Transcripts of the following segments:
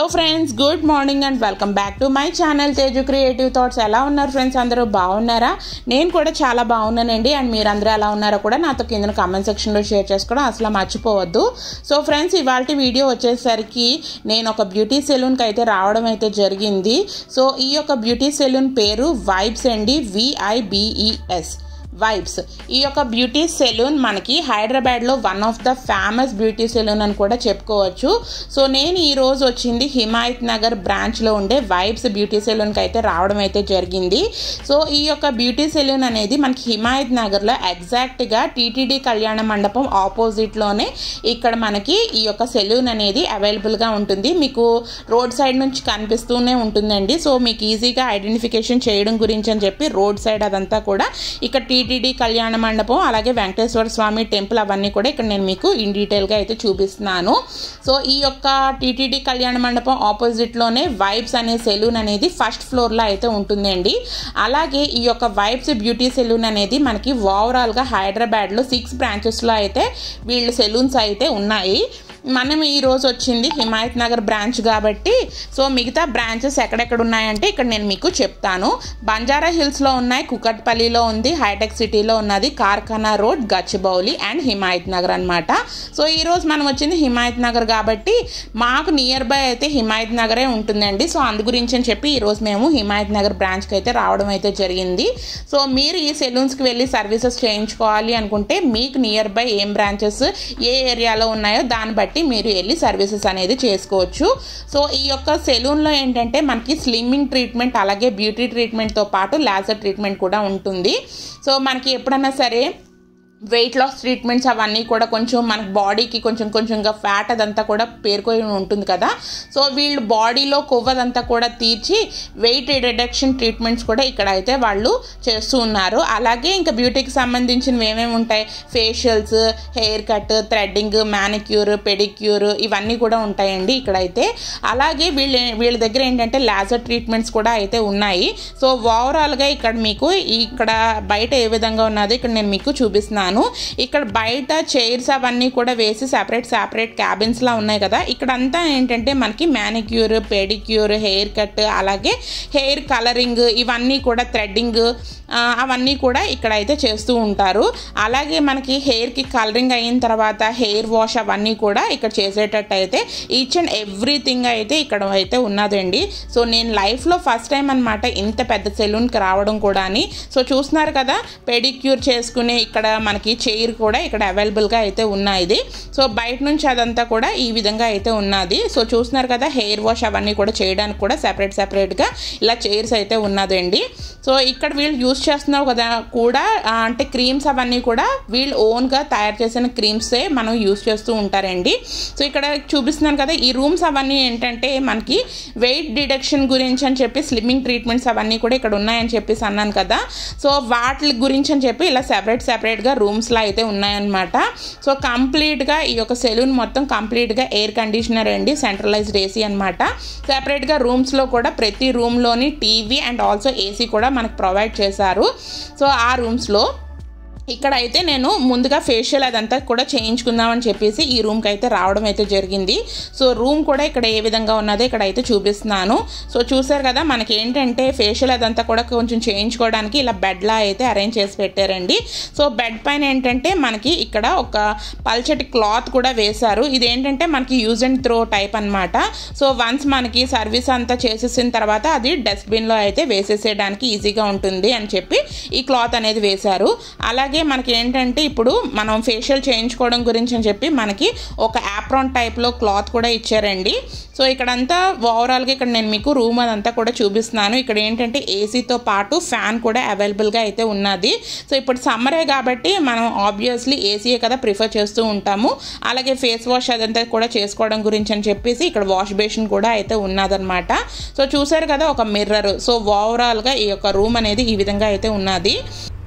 friends good morning and welcome back to my channel Teju creative thoughts ఎలా ఉన్నారు friends అందరూ బాగున్నారా నేను కూడా చాలా బాగున్నానండి అండ్ మీరు అందరూ ఎలా ఉన్నారో కూడా నాతో కింద కామెంట్ సెక్షన్లో షేర్ చేసుకోవడం అసలు మర్చిపోవద్దు సో ఫ్రెండ్స్ ఇవాళ వీడియో వచ్చేసరికి నేను ఒక బ్యూటీ సెలూన్కి అయితే రావడం అయితే జరిగింది సో ఈ యొక్క బ్యూటీ సెలూన్ పేరు వైబ్స్ అండి విఐబిఈఎస్ వైబ్స్ ఈ యొక్క బ్యూటీ సెలూన్ మనకి హైదరాబాద్లో one of the famous beauty salon అని కూడా చెప్పుకోవచ్చు సో నేను ఈ రోజు వచ్చింది హిమాయత్ నగర్ బ్రాంచ్లో ఉండే వైబ్స్ బ్యూటీ సెలూన్కి అయితే రావడం అయితే జరిగింది సో ఈ యొక్క బ్యూటీ సెలూన్ అనేది మనకి హిమాయత్ నగర్లో ఎగ్జాక్ట్గా టీటీడీ కళ్యాణ మండపం ఆపోజిట్లోనే ఇక్కడ మనకి ఈ యొక్క సెలూన్ అనేది అవైలబుల్గా ఉంటుంది మీకు రోడ్ సైడ్ నుంచి కనిపిస్తూనే ఉంటుందండి సో మీకు ఈజీగా ఐడెంటిఫికేషన్ చేయడం గురించి అని చెప్పి రోడ్ సైడ్ అదంతా కూడా ఇక్కడ టీటీడీ కళ్యాణ మండపం అలాగే వెంకటేశ్వర స్వామి టెంపుల్ అవన్నీ కూడా ఇక్కడ నేను మీకు ఇన్ డీటెయిల్గా అయితే చూపిస్తున్నాను సో ఈ యొక్క టీటీడీ కళ్యాణ మండపం ఆపోజిట్లోనే వైబ్స్ అనే సెలూన్ అనేది ఫస్ట్ ఫ్లోర్లో అయితే ఉంటుందండి అలాగే ఈ యొక్క వైబ్స్ బ్యూటీ సెలూన్ అనేది మనకి ఓవరాల్గా హైదరాబాద్లో సిక్స్ బ్రాంచెస్లో అయితే వీళ్ళ సెలూన్స్ అయితే ఉన్నాయి మనం ఈ రోజు వచ్చింది హిమాయత్ నగర్ బ్రాంచ్ కాబట్టి సో మిగతా బ్రాంచెస్ ఎక్కడెక్కడ ఉన్నాయంటే ఇక్కడ నేను మీకు చెప్తాను బంజారా హిల్స్లో ఉన్నాయి కుకట్పల్లిలో ఉంది హైటెక్ సిటీలో ఉన్నది కార్ఖానా రోడ్ గచ్చిబౌలి అండ్ హిమాయత్ నగర్ అనమాట సో ఈరోజు మనం వచ్చింది హిమాయత్ నగర్ కాబట్టి మాకు నియర్ బై అయితే హిమాయత్ నగరే ఉంటుందండి సో అందు గురించి అని చెప్పి ఈరోజు మేము హిమాయత్ నగర్ బ్రాంచ్కి అయితే రావడం అయితే జరిగింది సో మీరు ఈ సెలూన్స్కి వెళ్ళి సర్వీసెస్ చేయించుకోవాలి అనుకుంటే మీకు నియర్ బై ఏం బ్రాంచెస్ ఏ ఏరియాలో ఉన్నాయో దాన్ని బట్టి బట్టి మీరు వెళ్ళి సర్వీసెస్ అనేది చేసుకోవచ్చు సో ఈ యొక్క సెలూన్లో ఏంటంటే మనకి స్లిమ్మింగ్ ట్రీట్మెంట్ అలాగే బ్యూటీ ట్రీట్మెంట్తో పాటు లేజర్ ట్రీట్మెంట్ కూడా ఉంటుంది సో మనకి ఎప్పుడన్నా సరే వెయిట్ లాస్ ట్రీట్మెంట్స్ అవన్నీ కూడా కొంచెం మన బాడీకి కొంచెం కొంచెంగా ఫ్యాట్ అదంతా కూడా పేరుకొని ఉంటుంది కదా సో వీళ్ళు బాడీలో కొవ్వదంతా కూడా తీర్చి వెయిట్ రిడక్షన్ ట్రీట్మెంట్స్ కూడా ఇక్కడ అయితే వాళ్ళు చేస్తూ ఉన్నారు అలాగే ఇంకా బ్యూటీకి సంబంధించినవి ఏమేమి ఉంటాయి facials hair cut threading manicure pedicure ఇవన్నీ కూడా ఉంటాయండి ఇక్కడైతే అలాగే వీళ్ళ వీళ్ళ దగ్గర ఏంటంటే లేజర్ ట్రీట్మెంట్స్ కూడా అయితే ఉన్నాయి సో ఓవరాల్గా ఇక్కడ మీకు ఇక్కడ బయట ఏ విధంగా ఉన్నదో ఇక్కడ నేను మీకు చూపిస్తున్నాను ఉన్నాను ఇక్కడ బయట చైర్స్ అవన్నీ కూడా వేసి సపరేట్ సపరేట్ క్యాబిన్స్లా ఉన్నాయి కదా ఇక్కడ అంతా ఏంటంటే మనకి మ్యానిక్యూర్ పెడిక్యూర్ హెయిర్ కట్ అలాగే హెయిర్ కలరింగ్ ఇవన్నీ కూడా థ్రెడ్డింగ్ అవన్నీ కూడా ఇక్కడ అయితే చేస్తూ ఉంటారు అలాగే మనకి హెయిర్కి కలరింగ్ అయిన తర్వాత హెయిర్ వాష్ అవన్నీ కూడా ఇక్కడ చేసేటట్టు అయితే ఈచ్ అండ్ ఎవ్రీథింగ్ అయితే ఇక్కడ అయితే ఉన్నదండి సో నేను లైఫ్లో ఫస్ట్ టైం అనమాట ఇంత పెద్ద సెలూన్కి రావడం కూడా అని సో చూస్తున్నారు కదా పెడిక్యూర్ చేసుకునే ఇక్కడ మనకి చైర్ కూడా ఇక్కడ అవైలబుల్గా అయితే ఉన్నాయి సో బయట నుంచి అదంతా కూడా ఈ విధంగా అయితే ఉన్నది సో చూస్తున్నారు కదా హెయిర్ వాష్ అవన్నీ కూడా చేయడానికి కూడా సెపరేట్ సెపరేట్గా ఇలా చైర్స్ అయితే ఉన్నదండి సో ఇక్కడ వీళ్ళు యూస్ చేస్తున్నావు కదా కూడా అంటే క్రీమ్స్ అవన్నీ కూడా వీళ్ళు ఓన్గా తయారు చేసిన క్రీమ్సే మనం యూస్ చేస్తూ ఉంటారండి సో ఇక్కడ చూపిస్తున్నాను కదా ఈ రూమ్స్ అవన్నీ ఏంటంటే మనకి వెయిట్ డిడక్షన్ గురించి అని చెప్పి స్లిమ్మింగ్ ట్రీట్మెంట్స్ అవన్నీ కూడా ఇక్కడ ఉన్నాయని చెప్పేసి అన్నాను కదా సో వాటి గురించి అని చెప్పి ఇలా సెపరేట్ సెపరేట్గా రూమ్స్లో అయితే ఉన్నాయన్నమాట సో కంప్లీట్గా ఈ యొక్క సెలూన్ మొత్తం కంప్లీట్గా ఎయిర్ కండిషనర్ అండి సెంట్రలైజ్డ్ ఏసీ అనమాట సెపరేట్గా రూమ్స్లో కూడా ప్రతి రూమ్లోని టీవీ అండ్ ఆల్సో ఏసీ కూడా మనకు ప్రొవైడ్ చేశారు సో ఆ రూమ్స్లో ఇక్కడ అయితే నేను ముందుగా ఫేషియల్ అదంతా కూడా చేయించుకుందామని చెప్పేసి ఈ రూమ్కి అయితే రావడం అయితే జరిగింది సో రూమ్ కూడా ఇక్కడ ఏ విధంగా ఉన్నదో ఇక్కడ అయితే చూపిస్తున్నాను సో చూసారు కదా మనకి ఏంటంటే ఫేషియల్ అదంతా కూడా కొంచెం చేయించుకోవడానికి ఇలా బెడ్లా అయితే అరేంజ్ చేసి పెట్టారండి సో బెడ్ పైన ఏంటంటే మనకి ఇక్కడ ఒక పల్చటి క్లాత్ కూడా వేశారు ఇది ఏంటంటే మనకి యూజ్ అండ్ త్రో టైప్ అనమాట సో వన్స్ మనకి సర్వీస్ అంతా చేసేసిన తర్వాత అది డస్ట్బిన్లో అయితే వేసేసేయడానికి ఈజీగా ఉంటుంది అని చెప్పి ఈ క్లాత్ అనేది వేశారు అలాగే అలాగే మనకి ఏంటంటే ఇప్పుడు మనం ఫేషియల్ చేయించుకోవడం గురించి అని చెప్పి మనకి ఒక యాప్రాన్ టైప్లో క్లాత్ కూడా ఇచ్చారండి సో ఇక్కడంతా ఓవరాల్గా ఇక్కడ నేను మీకు రూమ్ అదంతా కూడా చూపిస్తున్నాను ఇక్కడ ఏంటంటే ఏసీతో పాటు ఫ్యాన్ కూడా అవైలబుల్గా అయితే ఉన్నది సో ఇప్పుడు సమ్మరే కాబట్టి మనం ఆబ్వియస్లీ ఏసీయే కదా ప్రిఫర్ చేస్తూ ఉంటాము అలాగే ఫేస్ వాష్ అదంతా కూడా చేసుకోవడం గురించి అని చెప్పేసి ఇక్కడ వాష్ బేసిన్ కూడా అయితే ఉన్నదనమాట సో చూసారు కదా ఒక మిర్రర్ సో ఓవరాల్గా ఈ యొక్క రూమ్ అనేది ఈ విధంగా అయితే ఉన్నది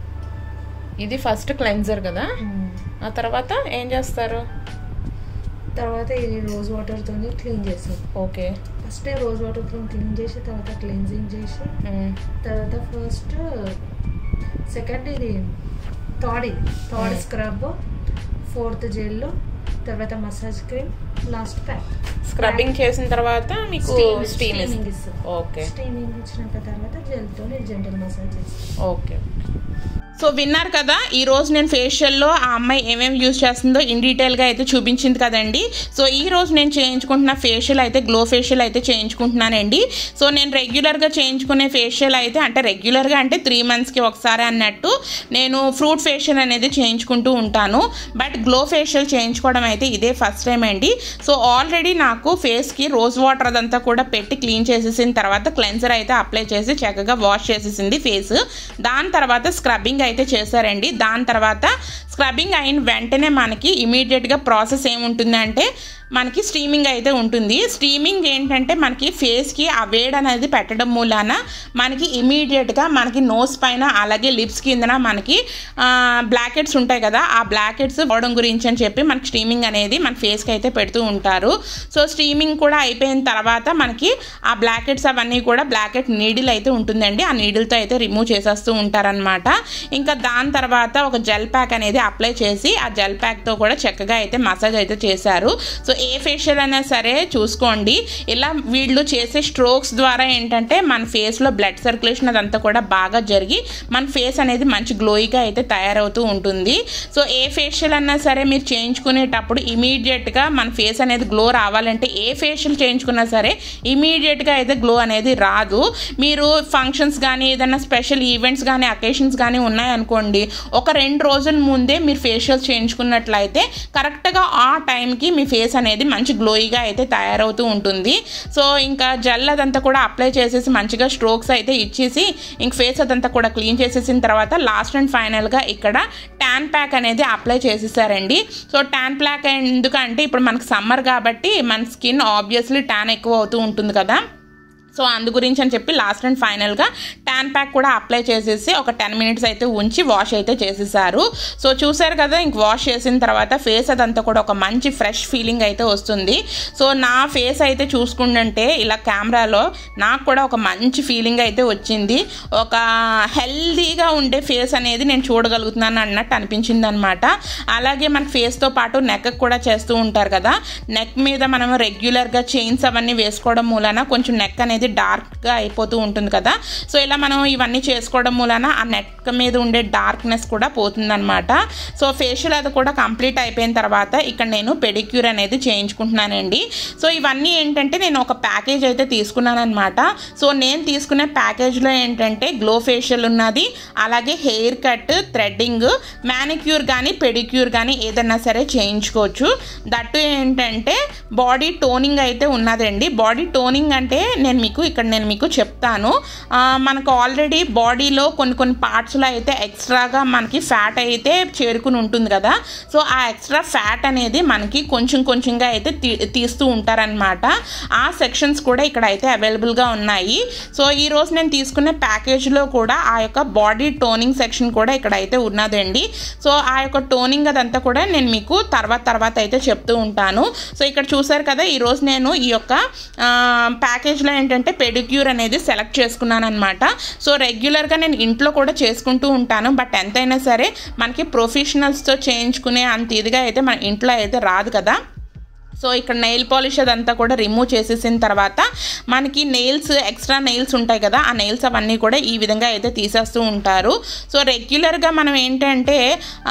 ఇది ఫస్ట్ క్లెన్జర్ కదా ఆ తర్వాత ఏం చేస్తారు తర్వాత ఇది రోజ్ వాటర్తో క్లీన్ చేస్తాం ఓకే ఫస్ట్ రోజ్ వాటర్తో క్లీన్ చేసి తర్వాత క్లీన్జింగ్ చేసి తర్వాత ఫస్ట్ సెకండ్ ఇది థర్డ్ ఇది థర్డ్ స్క్రబ్ ఫోర్త్ జెల్ తర్వాత massage cream last pack scrubbing చేసిన తర్వాత మీకు స్టీమ్ స్టీమింగ్ ఇస్తుంది ఓకే స్టీమింగ్ ఇచ్చినాక తర్వాత జెల్తో జెంటల్ మసాజ్ చేస్తాం ఓకే సో విన్నారు కదా ఈ రోజు నేను ఫేషియల్లో ఆ అమ్మాయి ఏమేమి యూజ్ చేస్తుందో ఇన్ డీటెయిల్గా అయితే చూపించింది కదండి సో ఈ రోజు నేను చేయించుకుంటున్న ఫేషియల్ అయితే గ్లో ఫేషియల్ అయితే చేయించుకుంటున్నానండి సో నేను రెగ్యులర్గా చేయించుకునే ఫేషియల్ అయితే అంటే రెగ్యులర్గా అంటే త్రీ మంత్స్కి ఒకసారి అన్నట్టు నేను ఫ్రూట్ ఫేషియల్ అనేది చేయించుకుంటూ ఉంటాను బట్ గ్లో ఫేషియల్ చేయించుకోవడం అయితే ఇదే ఫస్ట్ టైం అండి సో ఆల్రెడీ నాకు ఫేస్కి రోజ్ వాటర్ అదంతా కూడా పెట్టి క్లీన్ చేసేసిన తర్వాత క్లెన్సర్ అయితే అప్లై చేసి చక్కగా వాష్ చేసేసింది ఫేస్ దాని తర్వాత స్క్రబ్బింగ్ అయితే చేశారండి దాని తర్వాత స్క్రబ్బింగ్ అయిన వెంటనే మనకి ఇమీడియట్గా ప్రాసెస్ ఏముంటుందంటే మనకి స్టీమింగ్ అయితే ఉంటుంది స్టీమింగ్ ఏంటంటే మనకి ఫేస్కి ఆ వేడి అనేది పెట్టడం మూలాన మనకి ఇమీడియట్గా మనకి నోస్ పైన అలాగే లిప్స్ కిందన మనకి బ్లాకెట్స్ ఉంటాయి కదా ఆ బ్లాకెట్స్ పోవడం గురించి అని చెప్పి మనకి స్టీమింగ్ అనేది మన ఫేస్కి అయితే పెడుతూ ఉంటారు సో స్టీమింగ్ కూడా అయిపోయిన తర్వాత మనకి ఆ బ్లాకెట్స్ అవన్నీ కూడా బ్లాకెట్ నీడిల్ అయితే ఉంటుందండి ఆ నీడిల్తో అయితే రిమూవ్ చేసేస్తూ ఉంటారనమాట ఇంకా దాని తర్వాత ఒక జెల్ ప్యాక్ అనేది అప్లై చేసి ఆ జెల్ ప్యాక్తో కూడా చక్కగా అయితే మసాజ్ అయితే చేశారు సో ఏ ఫేషియల్ అయినా సరే చూసుకోండి ఇలా వీళ్ళు చేసే స్ట్రోక్స్ ద్వారా ఏంటంటే మన ఫేస్లో బ్లడ్ సర్క్యులేషన్ అదంతా కూడా బాగా జరిగి మన ఫేస్ అనేది మంచి గ్లోయిగా అయితే తయారవుతూ ఉంటుంది సో ఏ ఫేషియల్ అన్నా సరే మీరు చేయించుకునేటప్పుడు ఇమీడియట్గా మన ఫేస్ అనేది గ్లో రావాలంటే ఏ ఫేషియల్ చేయించుకున్నా సరే ఇమీడియట్గా అయితే గ్లో అనేది రాదు మీరు ఫంక్షన్స్ కానీ ఏదైనా స్పెషల్ ఈవెంట్స్ కానీ అకేషన్స్ కానీ ఉన్నాయనుకోండి ఒక రెండు రోజుల ముందే మీరు ఫేషియల్ చేయించుకున్నట్లయితే కరెక్ట్గా ఆ టైంకి మీ ఫేస్ అనేది మంచి గ్లోయిగా అయితే తయారవుతూ ఉంటుంది సో ఇంకా జెల్ అదంతా కూడా అప్లై చేసేసి మంచిగా స్ట్రోక్స్ అయితే ఇచ్చేసి ఇంక ఫేస్ అదంతా కూడా క్లీన్ చేసేసిన తర్వాత లాస్ట్ అండ్ ఫైనల్గా ఇక్కడ ట్యాన్ ప్యాక్ అనేది అప్లై చేసేసారండి సో ట్యాన్ ప్యాక్ ఎందుకంటే ఇప్పుడు మనకు సమ్మర్ కాబట్టి మన స్కిన్ ఆబ్వియస్లీ ట్యాన్ ఎక్కువ అవుతూ ఉంటుంది కదా సో అందు గురించి అని చెప్పి లాస్ట్ అండ్ ఫైనల్గా ట్యాన్ ప్యాక్ కూడా అప్లై చేసేసి ఒక టెన్ మినిట్స్ అయితే ఉంచి వాష్ అయితే చేసేసారు సో చూసారు కదా ఇంక వాష్ చేసిన తర్వాత ఫేస్ అదంతా కూడా ఒక మంచి ఫ్రెష్ ఫీలింగ్ అయితే వస్తుంది సో నా ఫేస్ అయితే చూసుకుంటుంటే ఇలా కెమెరాలో నాకు కూడా ఒక మంచి ఫీలింగ్ అయితే వచ్చింది ఒక హెల్దీగా ఉండే ఫేస్ అనేది నేను చూడగలుగుతున్నాను అన్నట్టు అనిపించింది అనమాట అలాగే మన ఫేస్తో పాటు నెక్ కూడా చేస్తూ ఉంటారు కదా నెక్ మీద మనం రెగ్యులర్గా చైన్స్ అవన్నీ వేసుకోవడం మూలన కొంచెం నెక్ అనేది డార్క్గా అయిపోతూ ఉంటుంది కదా సో ఇలా మనం ఇవన్నీ చేసుకోవడం మూలన ఆ నెక్ మీద ఉండే డార్క్నెస్ కూడా పోతుందన్నమాట సో ఫేషియల్ అది కూడా కంప్లీట్ అయిపోయిన తర్వాత ఇక్కడ నేను పెడిక్యూర్ అనేది చేయించుకుంటున్నానండి సో ఇవన్నీ ఏంటంటే నేను ఒక ప్యాకేజ్ అయితే తీసుకున్నాను అనమాట సో నేను తీసుకునే ప్యాకేజ్లో ఏంటంటే గ్లో ఫేషియల్ ఉన్నది అలాగే హెయిర్ కట్ థ్రెడ్డింగ్ మ్యానిక్యూర్ కానీ పెడిక్యూర్ కానీ ఏదైనా సరే చేయించుకోవచ్చు దట్టు ఏంటంటే బాడీ టోనింగ్ అయితే ఉన్నదండి బాడీ టోనింగ్ అంటే నేను మీకు ఇక్కడ నేను మీకు చెప్తాను ఆ, మనకు ఆల్రెడీ బాడీలో కొన్ని కొన్ని పార్ట్స్లో అయితే ఎక్స్ట్రాగా మనకి ఫ్యాట్ అయితే చేరుకుని ఉంటుంది కదా సో ఆ ఎక్స్ట్రా ఫ్యాట్ అనేది మనకి కొంచెం కొంచెంగా అయితే తీ తీస్తూ ఉంటారనమాట ఆ సెక్షన్స్ కూడా ఇక్కడ అయితే అవైలబుల్గా ఉన్నాయి సో ఈ రోజు నేను తీసుకునే ప్యాకేజ్లో కూడా ఆ యొక్క బాడీ టోనింగ్ సెక్షన్ కూడా ఇక్కడ అయితే ఉన్నదండి సో ఆ యొక్క టోనింగ్ అదంతా కూడా నేను మీకు తర్వాత తర్వాత అయితే చెప్తూ ఉంటాను సో ఇక్కడ చూసారు కదా ఈరోజు నేను ఈ యొక్క ఆ, ప్యాకేజ్లో ఏంటంటే పెడిక్యూర్ అనేది సెలెక్ట్ చేసుకున్నాను అనమాట సో రెగ్యులర్గా నేను ఇంట్లో కూడా చేసుకుంటూ ఉంటాను బట్ ఎంతైనా సరే మనకి ప్రొఫెషనల్స్తో చేయించుకునే అంత ఇదిగా అయితే మన ఇంట్లో అయితే రాదు కదా సో ఇక్కడ నెయిల్ పాలిష్ అదంతా కూడా రిమూవ్ చేసేసిన తర్వాత మనకి నెయిల్స్ ఎక్స్ట్రా నెయిల్స్ ఉంటాయి కదా ఆ నెయిల్స్ అవన్నీ కూడా ఈ విధంగా అయితే తీసేస్తూ ఉంటారు సో రెగ్యులర్గా మనం ఏంటంటే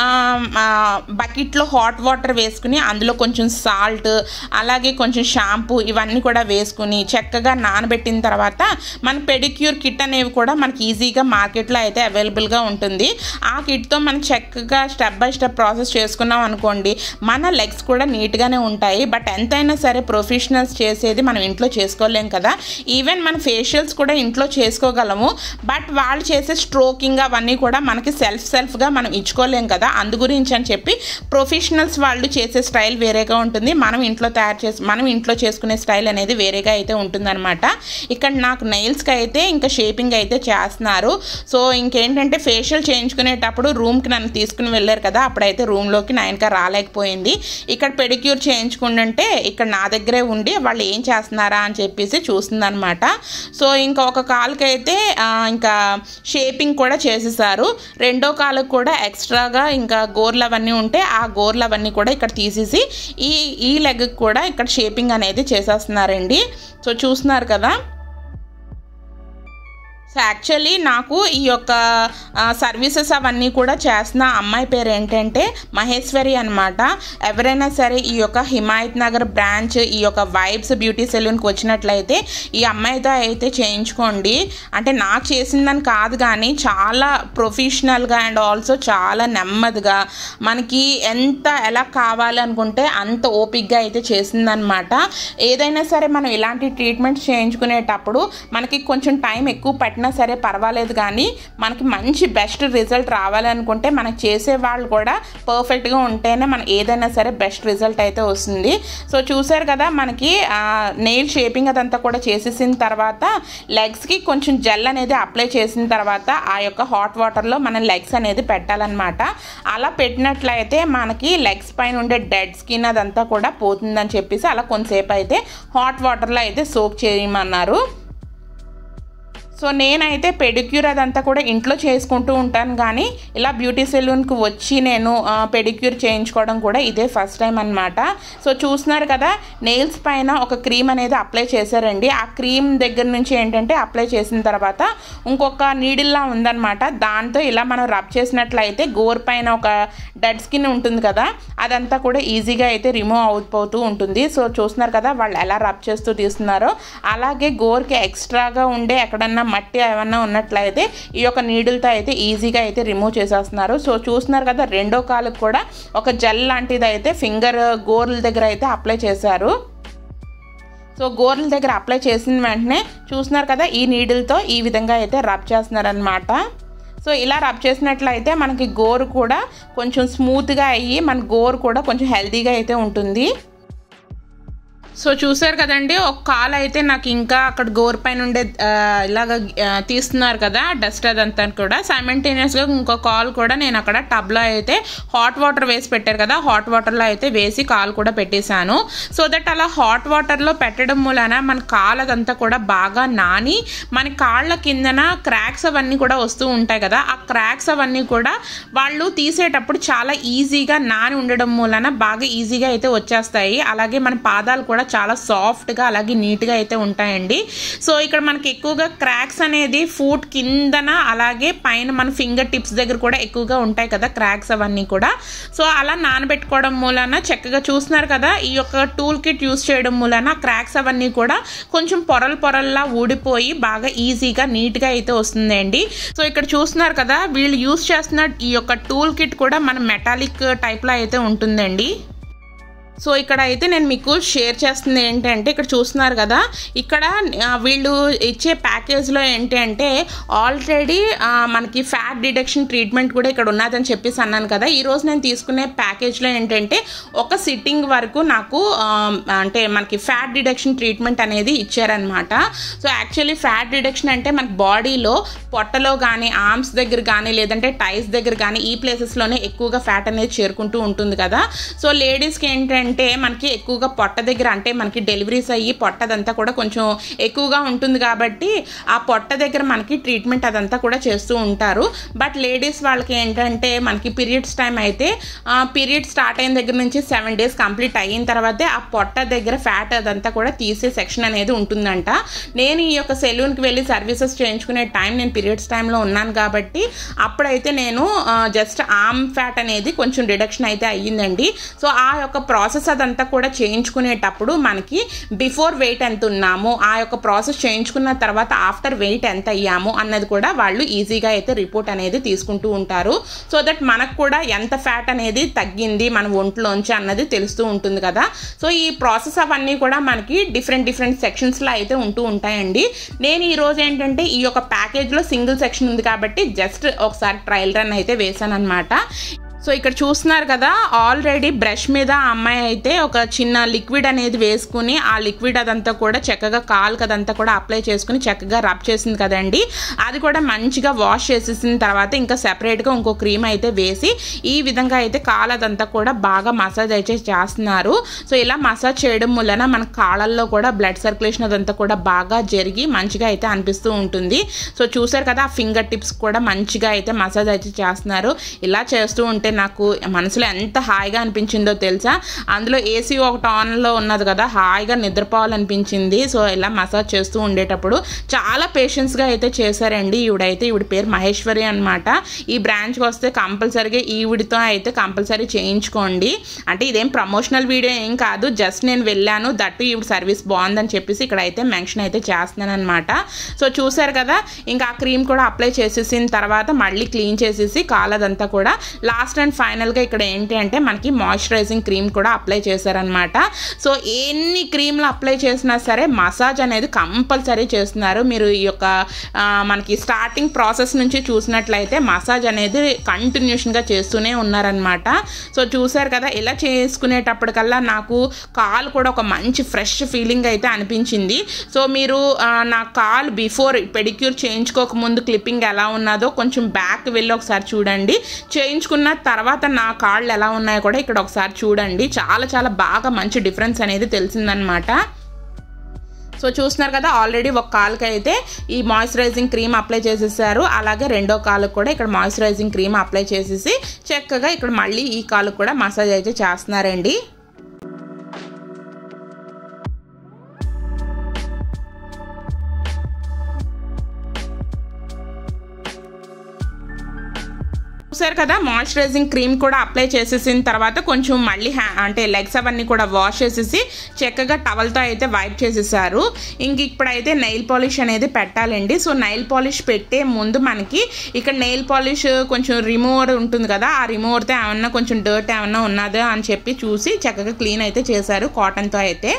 బకెట్లో హాట్ వాటర్ వేసుకుని అందులో కొంచెం సాల్ట్ అలాగే కొంచెం షాంపూ ఇవన్నీ కూడా వేసుకుని చక్కగా నానబెట్టిన తర్వాత మన పెడిక్యూర్ కిట్ అనేవి కూడా మనకి ఈజీగా మార్కెట్లో అయితే అవైలబుల్గా ఉంటుంది ఆ కిట్తో మనం చక్కగా స్టెప్ బై స్టెప్ ప్రాసెస్ చేసుకున్నాం అనుకోండి మన లెగ్స్ కూడా నీట్గానే ఉంటాయి బట్ ఎంతైనా సరే ప్రొఫెషనల్స్ చేసేది మనం ఇంట్లో చేసుకోలేం కదా ఈవెన్ మన ఫేషియల్స్ కూడా ఇంట్లో చేసుకోగలము బట్ వాళ్ళు చేసే స్ట్రోకింగ్ అవన్నీ కూడా మనకి సెల్ఫ్ సెల్ఫ్గా మనం ఇచ్చుకోలేం కదా అందు గురించి అని చెప్పి ప్రొఫెషనల్స్ వాళ్ళు చేసే స్టైల్ వేరేగా ఉంటుంది మనం ఇంట్లో తయారు చేసి మనం ఇంట్లో చేసుకునే స్టైల్ అనేది వేరేగా అయితే ఉంటుందన్నమాట ఇక్కడ నాకు నెయిల్స్కి అయితే ఇంకా షేపింగ్ అయితే చేస్తున్నారు సో ఇంకేంటంటే ఫేషియల్ చేయించుకునేటప్పుడు రూమ్కి నన్ను తీసుకుని వెళ్ళారు కదా అప్పుడైతే రూమ్లోకి నైన్కా రాలేకపోయింది ఇక్కడ పెడిక్యూర్ చేయించుకుంటుంటే ఏంటంటే ఇక్కడ నా దగ్గరే ఉండి వాళ్ళు ఏం చేస్తున్నారా అని చెప్పేసి చూస్తుందన్నమాట సో ఇంకా ఒక కాలుకి అయితే ఆ, ఇంకా షేపింగ్ కూడా చేసేసారు రెండో కాలుకి కూడా ఎక్స్ట్రాగా ఇంకా గోర్లు అవన్నీ ఉంటే ఆ గోర్లు అవన్నీ కూడా ఇక్కడ తీసేసి ఈ ఈ లెగ్కి కూడా ఇక్కడ షేపింగ్ అనేది చేసేస్తున్నారండి సో చూస్తున్నారు కదా సో యాక్చువల్లీ నాకు ఈ యొక్క సర్వీసెస్ అవన్నీ కూడా చేస్తున్న అమ్మాయి పేరు ఏంటంటే మహేశ్వరి అనమాట ఎవరైనా సరే ఈ యొక్క హిమాయత్ నగర్ బ్రాంచ్ ఈ యొక్క వైబ్స్ బ్యూటీ సెలూన్కి వచ్చినట్లయితే ఈ అమ్మాయితో అయితే చేయించుకోండి అంటే నాకు చేసిందని కాదు కానీ చాలా ప్రొఫెషనల్గా అండ్ ఆల్సో చాలా నెమ్మదిగా మనకి ఎంత ఎలా కావాలి అనుకుంటే అంత ఓపిక్గా అయితే చేసిందనమాట ఏదైనా సరే మనం ఇలాంటి ట్రీట్మెంట్స్ చేయించుకునేటప్పుడు మనకి కొంచెం టైం ఎక్కువ పట్టినా సరే పర్వాలేదు కానీ మనకి మంచి బెస్ట్ రిజల్ట్ రావాలనుకుంటే మనకి చేసే వాళ్ళు కూడా పర్ఫెక్ట్గా ఉంటేనే మనం ఏదైనా సరే బెస్ట్ రిజల్ట్ అయితే వస్తుంది సో చూసారు కదా మనకి నెయిల్ షేపింగ్ అదంతా కూడా చేసేసిన తర్వాత లెగ్స్కి కొంచెం జెల్ అనేది అప్లై చేసిన తర్వాత ఆ యొక్క హాట్ వాటర్లో మనం లెగ్స్ అనేది పెట్టాలన్నమాట అలా పెట్టినట్లయితే మనకి లెగ్స్ పైన ఉండే డెడ్ స్కిన్ అదంతా కూడా పోతుందని చెప్పేసి అలా కొంతసేపు అయితే హాట్ వాటర్లో అయితే సోక్ చేయమన్నారు సో నేనైతే పెడిక్యూర్ అదంతా కూడా ఇంట్లో చేసుకుంటూ ఉంటాను కానీ ఇలా బ్యూటీ సెలూన్కి వచ్చి నేను పెడిక్యూర్ చేయించుకోవడం కూడా ఇదే ఫస్ట్ టైం అనమాట సో చూస్తున్నారు కదా నెయిల్స్ పైన ఒక క్రీమ్ అనేది అప్లై చేశారండి ఆ క్రీమ్ దగ్గర నుంచి ఏంటంటే అప్లై చేసిన తర్వాత ఇంకొక నీడిల్లా ఉందన్నమాట దాంతో ఇలా మనం రబ్ చేసినట్లయితే గోర్ పైన ఒక డెడ్ స్కిన్ ఉంటుంది కదా అదంతా కూడా ఈజీగా అయితే రిమూవ్ అయిపోతూ ఉంటుంది సో చూస్తున్నారు కదా వాళ్ళు ఎలా రబ్ చేస్తూ తీస్తున్నారో అలాగే గోర్కి ఎక్స్ట్రాగా ఉండే ఎక్కడన్నా మట్టి ఏమన్నా ఉన్నట్లయితే ఈ యొక్క నీడిల్తో అయితే ఈజీగా అయితే రిమూవ్ చేసేస్తున్నారు సో చూస్తున్నారు కదా రెండో కాలుకి కూడా ఒక జెల్ లాంటిది అయితే ఫింగర్ గోర్ల దగ్గర అయితే అప్లై చేశారు సో గోర్ల దగ్గర అప్లై చేసిన వెంటనే చూస్తున్నారు కదా ఈ నీడిల్తో ఈ విధంగా అయితే రబ్ చేస్తున్నారనమాట సో ఇలా రబ్ చేసినట్లయితే మనకి గోరు కూడా కొంచెం స్మూత్గా అయ్యి మన గోరు కూడా కొంచెం హెల్తీగా అయితే ఉంటుంది సో చూసారు కదండి ఒక కాల్ అయితే నాకు ఇంకా అక్కడ గోర్ పైన ఉండే ఆ, ఇలాగ ఆ, తీస్తున్నారు కదా డస్ట్ అదంతా కూడా సైమెంటేనియస్గా ఇంకో కాల్ కూడా నేను అక్కడ టబ్లో అయితే హాట్ వాటర్ వేసి పెట్టారు కదా హాట్ వాటర్లో అయితే వేసి కాల్ కూడా పెట్టేశాను సో దట్ అలా హాట్ వాటర్లో పెట్టడం మూలన మన కాల్ అదంతా కూడా బాగా నాని మన కాళ్ళ కిందన క్రాక్స్ అవన్నీ కూడా వస్తూ ఉంటాయి కదా ఆ క్రాక్స్ అవన్నీ కూడా వాళ్ళు తీసేటప్పుడు చాలా ఈజీగా నాని ఉండడం మూలన బాగా ఈజీగా అయితే వచ్చేస్తాయి అలాగే మన పాదాలు కూడా చాలా సాఫ్ట్గా అలాగే నీట్గా అయితే ఉంటాయండి సో ఇక్కడ మనకి ఎక్కువగా క్రాక్స్ అనేది ఫూట్ కిందన అలాగే పైన మన ఫింగర్ టిప్స్ దగ్గర కూడా ఎక్కువగా ఉంటాయి కదా క్రాక్స్ అవన్నీ కూడా సో అలా నానబెట్టుకోవడం మూలన చక్కగా చూస్తున్నారు కదా ఈ యొక్క టూల్ కిట్ యూస్ చేయడం మూలన క్రాక్స్ అవన్నీ కూడా కొంచెం పొరలు పొరల్లా ఊడిపోయి బాగా ఈజీగా నీట్గా అయితే వస్తుందండి సో ఇక్కడ చూస్తున్నారు కదా వీళ్ళు యూస్ చేస్తున్న ఈ యొక్క టూల్ కిట్ కూడా మన మెటాలిక్ టైప్లో అయితే ఉంటుందండి సో ఇక్కడ అయితే నేను మీకు షేర్ చేస్తుంది ఏంటంటే ఇక్కడ చూస్తున్నారు కదా ఇక్కడ ఆ, వీళ్ళు ఇచ్చే ప్యాకేజ్లో ఏంటి అంటే ఆల్రెడీ మనకి ఫ్యాట్ డిడక్షన్ ట్రీట్మెంట్ కూడా ఇక్కడ ఉన్నదని చెప్పేసి అన్నాను కదా ఈరోజు నేను తీసుకునే ప్యాకేజ్లో ఏంటంటే ఒక సిట్టింగ్ వరకు నాకు ఆ, అంటే మనకి ఫ్యాట్ డిడక్షన్ ట్రీట్మెంట్ అనేది ఇచ్చారనమాట సో యాక్చువల్లీ ఫ్యాట్ డిడక్షన్ అంటే మనకి బాడీలో పొట్టలో కానీ ఆర్మ్స్ దగ్గర కానీ లేదంటే టైస్ దగ్గర కానీ ఈ ప్లేసెస్లోనే ఎక్కువగా ఫ్యాట్ అనేది చేరుకుంటూ ఉంటుంది కదా సో లేడీస్కి ఏంటంటే మనకి ఎక్కువగా పొట్ట దగ్గర అంటే మనకి డెలివరీస్ అయ్యి పొట్టదంతా కూడా కొంచెం ఎక్కువగా ఉంటుంది కాబట్టి ఆ పొట్ట దగ్గర మనకి ట్రీట్మెంట్ అదంతా కూడా చేస్తూ ఉంటారు బట్ లేడీస్ వాళ్ళకి ఏంటంటే మనకి పీరియడ్స్ టైం అయితే పీరియడ్ స్టార్ట్ అయిన దగ్గర నుంచి సెవెన్ డేస్ కంప్లీట్ అయిన తర్వాతే ఆ పొట్ట దగ్గర ఫ్యాట్ అదంతా కూడా తీసే సెక్షన్ అనేది ఉంటుందంట నేను ఈ యొక్క సెలూన్కి వెళ్ళి సర్వీసెస్ చేయించుకునే టైం నేను పీరియడ్స్ టైంలో ఉన్నాను కాబట్టి అప్పుడైతే నేను జస్ట్ ఆమ్ ఫ్యాట్ అనేది కొంచెం రిడక్షన్ అయితే అయ్యిందండి సో ఆ యొక్క ప్రాసెస్ అదంతా కూడా చేయించుకునేటప్పుడు మనకి బిఫోర్ వెయిట్ ఎంత ఉన్నాము ఆ యొక్క ప్రాసెస్ చేయించుకున్న తర్వాత ఆఫ్టర్ వెయిట్ ఎంత అయ్యాము అన్నది కూడా వాళ్ళు ఈజీగా అయితే రిపోర్ట్ అనేది తీసుకుంటూ ఉంటారు సో దట్ మనకు కూడా ఎంత ఫ్యాట్ అనేది తగ్గింది మన ఒంట్లోంచి అన్నది తెలుస్తూ ఉంటుంది కదా సో ఈ ప్రాసెస్ అవన్నీ కూడా మనకి డిఫరెంట్ డిఫరెంట్ సెక్షన్స్లో అయితే ఉంటూ ఉంటాయండి నేను ఈ రోజు ఏంటంటే ఈ యొక్క ప్యాకేజ్లో సింగిల్ సెక్షన్ ఉంది కాబట్టి జస్ట్ ఒకసారి ట్రయల్ రన్ అయితే వేసాను అనమాట సో ఇక్కడ చూస్తున్నారు కదా ఆల్రెడీ బ్రష్ మీద ఆ అమ్మాయి అయితే ఒక చిన్న లిక్విడ్ అనేది వేసుకుని ఆ లిక్విడ్ అదంతా కూడా చక్కగా కాలు కదంతా కూడా అప్లై చేసుకుని చక్కగా రబ్ చేసింది కదండి అది కూడా మంచిగా వాష్ చేసేసిన తర్వాత ఇంకా సెపరేట్గా ఇంకో క్రీమ్ అయితే వేసి ఈ విధంగా అయితే కాలు అదంతా కూడా బాగా మసాజ్ అయితే చేస్తున్నారు సో ఇలా మసాజ్ చేయడం వలన మన కాళ్ళల్లో కూడా బ్లడ్ సర్క్యులేషన్ అదంతా కూడా బాగా జరిగి మంచిగా అయితే అనిపిస్తూ ఉంటుంది సో చూసారు కదా ఆ ఫింగర్ టిప్స్ కూడా మంచిగా అయితే మసాజ్ అయితే చేస్తున్నారు ఇలా చేస్తూ ఉంటే నాకు మనసులో ఎంత హాయిగా అనిపించిందో తెలుసా అందులో ఏసీ ఒకటి ఆన్లో ఉన్నది కదా హాయిగా నిద్రపోవాలనిపించింది సో ఇలా మసాజ్ చేస్తూ ఉండేటప్పుడు చాలా పేషెన్స్గా అయితే చేశారండి ఈవిడైతే ఈవిడ పేరు మహేశ్వరి అనమాట ఈ బ్రాంచ్కి వస్తే కంపల్సరీగా ఈవిడితో అయితే కంపల్సరీ చేయించుకోండి అంటే ఇదేం ప్రమోషనల్ వీడియో ఏం కాదు జస్ట్ నేను వెళ్ళాను దట్టు ఈవిడ సర్వీస్ బాగుందని చెప్పేసి ఇక్కడ అయితే మెన్షన్ అయితే చేస్తున్నాను అనమాట సో చూసారు కదా ఇంకా ఆ క్రీమ్ కూడా అప్లై చేసేసిన తర్వాత మళ్ళీ క్లీన్ చేసేసి కాలదంతా కూడా లాస్ట్ అండ్ ఫైనల్గా ఇక్కడ ఏంటి అంటే మనకి మాయిశ్చరైజింగ్ క్రీమ్ కూడా అప్లై చేశారనమాట సో ఎన్ని క్రీమ్లు అప్లై చేసినా సరే మసాజ్ అనేది కంపల్సరీ చేస్తున్నారు మీరు ఈ యొక్క ఆ, మనకి స్టార్టింగ్ ప్రాసెస్ నుంచి చూసినట్లయితే మసాజ్ అనేది కంటిన్యూషన్గా చేస్తూనే ఉన్నారనమాట సో చూసారు కదా ఇలా చేసుకునేటప్పటికల్లా నాకు కాలు కూడా ఒక మంచి ఫ్రెష్ ఫీలింగ్ అయితే అనిపించింది సో మీరు ఆ, నా కాల్ బిఫోర్ పెడిక్యూర్ చేయించుకోక ముందు క్లిప్పింగ్ ఎలా ఉన్నదో కొంచెం బ్యాక్ వెళ్ళి ఒకసారి చూడండి చేయించుకున్న తర్వాత నా కాళ్ళు ఎలా ఉన్నాయో కూడా ఇక్కడ ఒకసారి చూడండి చాలా చాలా బాగా మంచి డిఫరెన్స్ అనేది తెలిసిందనమాట సో చూస్తున్నారు కదా ఆల్రెడీ ఒక కాలుకి అయితే ఈ మాయిశ్చరైజింగ్ క్రీమ్ అప్లై చేసేసారు అలాగే రెండో కాలుకు కూడా ఇక్కడ మాయిశ్చరైజింగ్ క్రీమ్ అప్లై చేసేసి చక్కగా ఇక్కడ మళ్ళీ ఈ కాలుకు కూడా మసాజ్ అయితే చేస్తున్నారండి చూసారు కదా మాయిశ్చరైజింగ్ క్రీమ్ కూడా అప్లై చేసేసిన తర్వాత కొంచెం మళ్ళీ హ్యా అంటే లెగ్స్ అవన్నీ కూడా వాష్ చేసేసి చక్కగా టవల్తో అయితే వైప్ చేసేసారు ఇంక ఇప్పుడైతే నెయిల్ పాలిష్ అనేది పెట్టాలండి సో నెయిల్ పాలిష్ పెట్టే ముందు మనకి ఇక్కడ నెయిల్ పాలిష్ కొంచెం రిమూవర్ ఉంటుంది కదా ఆ రిమూవర్తో ఏమన్నా కొంచెం డర్ట్ ఏమన్నా ఉన్నదా అని చెప్పి చూసి చక్కగా క్లీన్ అయితే చేశారు కాటన్తో అయితే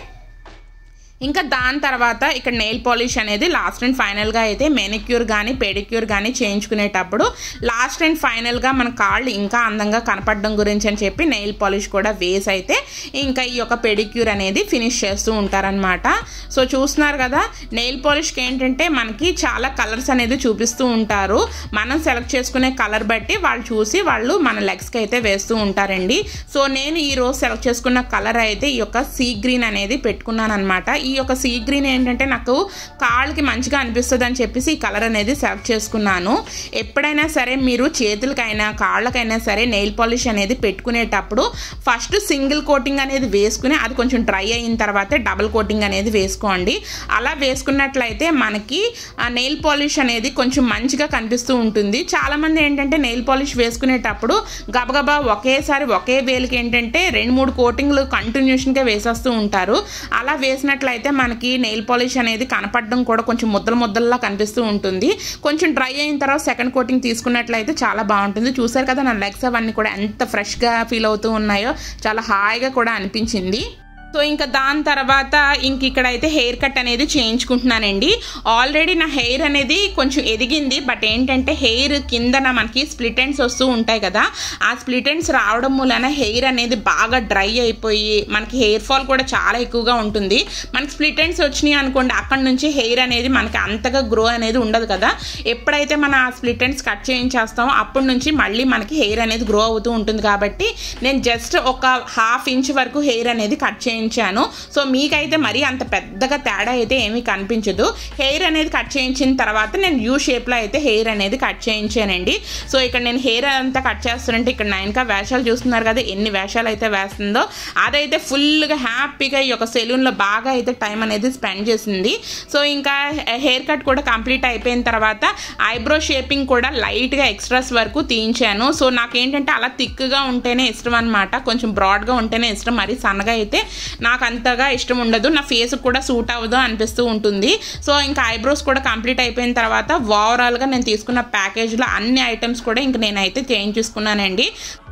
ఇంకా దాని తర్వాత ఇక్కడ నెయిల్ పాలిష్ అనేది లాస్ట్ అండ్ ఫైనల్గా అయితే మెనిక్యూర్ కానీ పెడిక్యూర్ కానీ చేయించుకునేటప్పుడు లాస్ట్ అండ్ ఫైనల్గా మన కాళ్ళు ఇంకా అందంగా కనపడడం గురించి అని చెప్పి నెయిల్ పాలిష్ కూడా వేసి అయితే ఇంకా ఈ యొక్క పెడిక్యూర్ అనేది ఫినిష్ చేస్తూ ఉంటారనమాట సో చూస్తున్నారు కదా నెయిల్ పాలిష్కి ఏంటంటే మనకి చాలా కలర్స్ అనేది చూపిస్తూ ఉంటారు మనం సెలెక్ట్ చేసుకునే కలర్ బట్టి వాళ్ళు చూసి వాళ్ళు మన లెగ్స్కి అయితే వేస్తూ ఉంటారండి సో నేను ఈ రోజు సెలెక్ట్ చేసుకున్న కలర్ అయితే ఈ యొక్క సీ గ్రీన్ అనేది పెట్టుకున్నాను అనమాట ఈ యొక్క సీ గ్రీన్ ఏంటంటే నాకు కాళ్ళకి మంచిగా అనిపిస్తుంది అని చెప్పేసి ఈ కలర్ అనేది సెలెక్ట్ చేసుకున్నాను ఎప్పుడైనా సరే మీరు చేతులకైనా కాళ్ళకైనా సరే నెయిల్ పాలిష్ అనేది పెట్టుకునేటప్పుడు ఫస్ట్ సింగిల్ కోటింగ్ అనేది వేసుకుని అది కొంచెం డ్రై అయిన తర్వాత డబుల్ కోటింగ్ అనేది వేసుకోండి అలా వేసుకున్నట్లయితే మనకి ఆ నెయిల్ పాలిష్ అనేది కొంచెం మంచిగా కనిపిస్తూ ఉంటుంది చాలామంది ఏంటంటే నెయిల్ పాలిష్ వేసుకునేటప్పుడు గబగబా ఒకేసారి ఒకే వేలికి ఏంటంటే రెండు మూడు కోటింగ్లు కంటిన్యూషన్గా వేసేస్తూ ఉంటారు అలా వేసినట్లయితే మనకి నెయిల్ పాలిష్ అనేది కనపడడం కూడా కొంచెం ముద్దల ముద్దల్లా కనిపిస్తూ ఉంటుంది కొంచెం డ్రై అయిన తర్వాత సెకండ్ కోటింగ్ తీసుకున్నట్లయితే చాలా బాగుంటుంది చూసారు కదా నా లెగ్స్ అవన్నీ కూడా ఎంత ఫ్రెష్గా ఫీల్ అవుతూ ఉన్నాయో చాలా హాయిగా కూడా అనిపించింది సో ఇంకా దాని తర్వాత ఇంక ఇక్కడైతే హెయిర్ కట్ అనేది చేయించుకుంటున్నానండి ఆల్రెడీ నా హెయిర్ అనేది కొంచెం ఎదిగింది బట్ ఏంటంటే హెయిర్ కిందన మనకి స్ప్లిట్ ఎండ్స్ వస్తూ ఉంటాయి కదా ఆ స్ప్లిట్ ఎండ్స్ రావడం మూలన హెయిర్ అనేది బాగా డ్రై అయిపోయి మనకి హెయిర్ ఫాల్ కూడా చాలా ఎక్కువగా ఉంటుంది మనకి స్ప్లిట్ ఎండ్స్ వచ్చినాయి అనుకోండి అక్కడ నుంచి హెయిర్ అనేది మనకి అంతగా గ్రో అనేది ఉండదు కదా ఎప్పుడైతే మన ఆ స్ప్లిట్ ఎండ్స్ కట్ చేయించేస్తామో అప్పటి నుంచి మళ్ళీ మనకి హెయిర్ అనేది గ్రో అవుతూ ఉంటుంది కాబట్టి నేను జస్ట్ ఒక హాఫ్ ఇంచ్ వరకు హెయిర్ అనేది కట్ చేయించాను సో మీకైతే మరీ అంత పెద్దగా తేడా అయితే ఏమీ కనిపించదు హెయిర్ అనేది కట్ చేయించిన తర్వాత నేను యూ షేప్లో అయితే హెయిర్ అనేది కట్ చేయించానండి సో ఇక్కడ నేను హెయిర్ అంతా కట్ చేస్తుంటే ఇక్కడ నైన్కా వేషాలు చూస్తున్నారు కదా ఎన్ని వేషాలు అయితే వేస్తుందో అదైతే ఫుల్గా హ్యాపీగా ఈ యొక్క సెలూన్లో బాగా అయితే టైం అనేది స్పెండ్ చేసింది సో ఇంకా హెయిర్ కట్ కూడా కంప్లీట్ అయిపోయిన తర్వాత ఐబ్రో షేపింగ్ కూడా లైట్గా ఎక్స్ట్రాస్ వరకు తీయించాను సో నాకేంటంటే అలా థిక్గా ఉంటేనే ఇష్టం అనమాట కొంచెం బ్రాడ్గా ఉంటేనే ఇష్టం మరి సన్నగా అయితే నాకు అంతగా ఇష్టం ఉండదు నా ఫేస్ కూడా సూట్ అవ్వదు అనిపిస్తూ ఉంటుంది సో ఇంకా ఐబ్రోస్ కూడా కంప్లీట్ అయిపోయిన తర్వాత ఓవరాల్గా నేను తీసుకున్న ప్యాకేజ్లో అన్ని ఐటమ్స్ కూడా ఇంక నేనైతే చేంజ్ చేసుకున్నానండి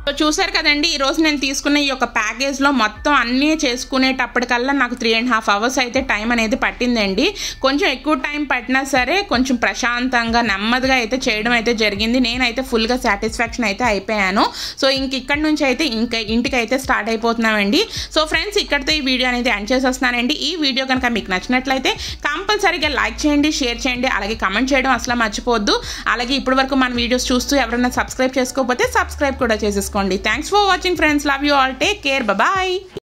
సో చూసారు కదండి ఈ రోజు నేను తీసుకున్న ఈ యొక్క ప్యాకేజ్లో మొత్తం అన్నీ చేసుకునేటప్పటికల్లా నాకు త్రీ అండ్ హాఫ్ అవర్స్ అయితే టైం అనేది పట్టిందండి కొంచెం ఎక్కువ టైం పట్టినా సరే కొంచెం ప్రశాంతంగా నెమ్మదిగా అయితే చేయడం అయితే జరిగింది నేనైతే ఫుల్గా సాటిస్ఫాక్షన్ అయితే అయిపోయాను సో ఇంక ఇక్కడ నుంచి అయితే ఇంకా ఇంటికి అయితే స్టార్ట్ అయిపోతున్నామండి సో ఫ్రెండ్స్ ఇక్కడితో ఈ వీడియో అనేది ఎండ్ చేసేస్తున్నానండి ఈ వీడియో కనుక మీకు నచ్చినట్లయితే కంపల్సరీగా లైక్ చేయండి షేర్ చేయండి అలాగే కమెంట్ చేయడం అసలు మర్చిపోవద్దు అలాగే ఇప్పటి వరకు మన వీడియోస్ చూస్తూ ఎవరైనా సబ్స్క్రైబ్ చేసుకోకపోతే సబ్స్క్రైబ్ కూడా చేసేసుకోండి thanks for watching friends love you all take care bye